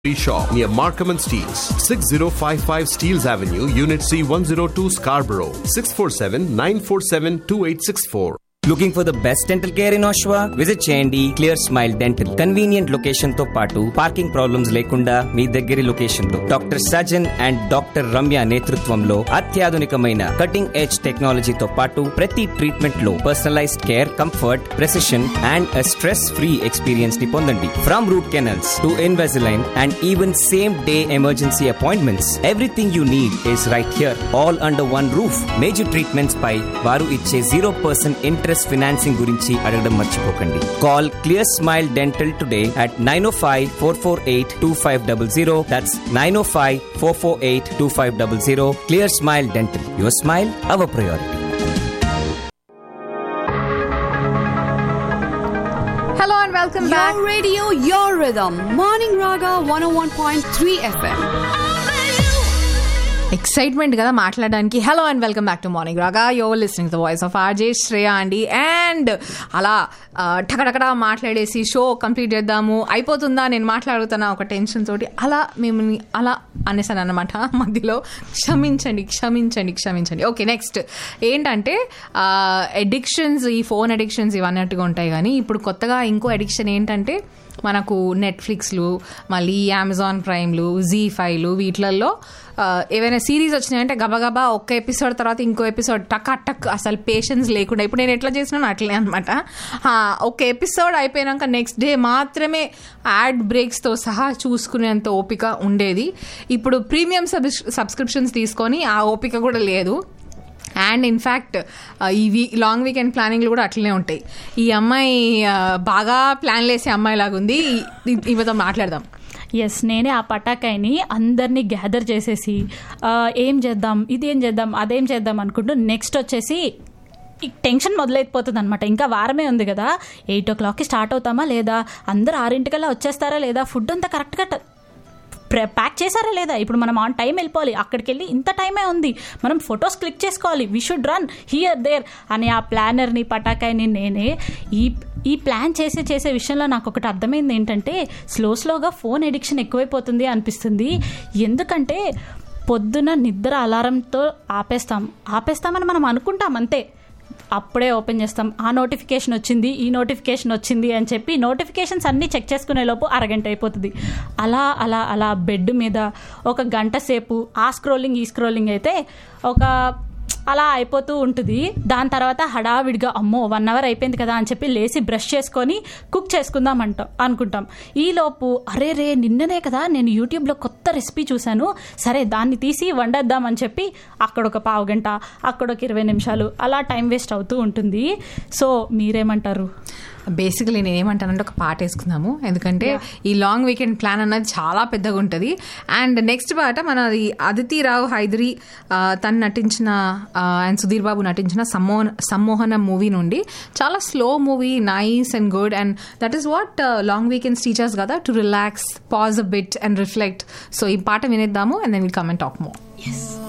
Shop near Markham and Steels, 6055 Steels Avenue, Unit C 102 Scarborough, 647 947 2864. Looking for the best dental care in ఆశ్వా visit చేయండి clear smile dental convenient location తో పాటు parking problems లేకుండా మీ దగ్గరి location లో doctor Sajan and doctor Ramya నేతృత్వంలో అత్యాధునికమైన కటింగ్ ఎడ్జ్ టెక్నాలజీతో పాటు ప్రతి ట్రీట్మెంట్ లో personalised care comfort precision and stress free experience ని పొందండి from root canals to Invisalign and even same day emergency appointments everything you need is right here all under one roof major treatments పై వారు ఇచ్చే zero percent interest financing గురించి అడగడం మర్చిపోకండి call clear smile dental today at nine o five four four eight two five double zero that's nine o five four four eight two five double zero clear smile dental your smile our priority Hello and welcome back. Your radio, your rhythm. Morning Raga 101.3 FM. Excitement కదా మాట్లాడడానికి hello and welcome back to morning Raga your listening the voice of RJ Shreya అండి and అలా ఆ, టకటకడా మాట్లాడేసి show complete చేద్దాము అయిపోతుందా నేను మాట్లాడుతున్నా ఒక టెన్షన్ తోటి అలా మిమ్మల్ని అలా అనేసాను అనమాట మధ్యలో క్షమించండి క్షమించండి క్షమించండి ఓకే నెక్స్ట్ ఏంటంటే ఎడిక్షన్స్ ఈ ఫోన్ ఎడిక్షన్స్ ఇవన్నట్టుగా ఉంటాయి కానీ ఇప్పుడు కొత్తగా ఇంకో ఎడిక్షన్ ఏంటంటే మనకు నెట్ఫ్లిక్స్లు మళ్ళీ అమెజాన్ ప్రైమ్లు జీ ఫైవ్లు వీటిలలో ఆ, ఏవైనా సిరీస్ వచ్చినాయంటే గబగబా ఒక్క ఎపిసోడ్ తర్వాత ఇంకో ఎపిసోడ్ టక్ టక్ అసలు పేషెన్స్ లేకుండా ఇప్పుడు నేను ఎట్లా చేసినాను అట్లే అనమాట ఒక ఎపిసోడ్ అయిపోయినాక నెక్స్ట్ డే మాత్రమే యాడ్ బ్రేక్స్తో సహా చూసుకునేంత ఓపిక ఉండేది ఇప్పుడు ప్రీమియం సబ్ సబ్స్క్రిప్షన్స్ తీసుకొని ఆ ఓపిక కూడా లేదు అండ్ ఇన్ఫ్యాక్ట్ ఈ వీ లాంగ్ వీకెండ్ ప్లానింగ్లు కూడా అట్లనే ఉంటాయి ఈ అమ్మాయి ఆ, బాగా ప్లాన్లు వేసే అమ్మాయి లాగుంది ఈ- ఈమెతో మాట్లాడదాం ఎస్ నేనే ఆ పటాకాయని అందరినీ గ్యాదర్ చేసేసి ఆ, ఏం చేద్దాం ఇది ఏం చేద్దాం అదేం చేద్దాం అనుకుంటూ నెక్స్ట్ వచ్చేసి ఈ టెన్షన్ మొదలైపోతుంది అనమాట ఇంకా వారమే ఉంది కదా ఎయిట్ ఓ క్లాక్కి స్టార్ట్ అవుతామా లేదా అందరు ఆరింటికల్లా వచ్చేస్తారా లేదా ఫుడ్ అంతా కరెక్ట్గా ట- ప్ర- ప్యాక్ చేశారా లేదా ఇప్పుడు మనం ఆన్ టైం వెళ్ళిపోవాలి అక్కడికి వెళ్ళి ఇంత టైమే ఉంది మనం ఫొటోస్ క్లిక్ చేసుకోవాలి we should run here there అని ఆ ప్లానర్ని పటాకాయని నేనే ఈ ఈ ప్లాన్ చేసే చేసే విషయంలో నాకు ఒకటి అర్థమైంది ఏంటంటే స్లో స్లోగా ఫోన్ ఎడిక్షన్ ఎక్కువైపోతుంది అనిపిస్తుంది ఎందుకంటే పొద్దున నిద్ర అలారంతో ఆపేస్తాం ఆపేస్తామని మనం అనుకుంటాం అంతే అప్పుడే ఓపెన్ చేస్తాం ఆ నోటిఫికేషన్ వచ్చింది ఈ నోటిఫికేషన్ వచ్చింది అని చెప్పి నోటిఫికేషన్స్ అన్నీ చెక్ చేసుకునే లోపు అరగంట అయిపోతుంది అలా అలా అలా బెడ్ మీద ఒక గంట సేపు ఆ స్క్రోలింగ్ ఈ స్క్రోలింగ్ అయితే ఒక అలా అయిపోతూ ఉంటుంది దాని తర్వాత హడావిడిగా అమ్మో వన్ అవర్ అయిపోయింది కదా అని చెప్పి లేచి బ్రష్ చేసుకొని కుక్ చేసుకుందాం అంటాం అనుకుంటాం ఈలోపు అరే రే నిన్ననే కదా నేను యూట్యూబ్లో కొత్త రెసిపీ చూశాను సరే దాన్ని తీసి వండేద్దాం అని చెప్పి అక్కడ ఒక పావు గంట అక్కడ ఒక ఇరవై నిమిషాలు అలా టైం వేస్ట్ అవుతూ ఉంటుంది సో మీరేమంటారు బేసికలీ నేను ఏమంటానంటే ఒక పాట వేసుకుందాము ఎందుకంటే ఈ లాంగ్ వీకెండ్ ప్లాన్ అన్నది చాలా పెద్దగా ఉంటుంది అండ్ నెక్స్ట్ పాట మనది అదితి రావు హైదరి ఆ, తను నటించిన ఆ, అండ్ సుధీర్ బాబు నటించిన సమ్మోహన్ సమ్మోహనం మూవీ నుండి చాలా slow movie nice and good and that is what long weekends teachers కదా to relax pause a bit and reflect so ఈ పాట వినేద్దాము and then will come and talk more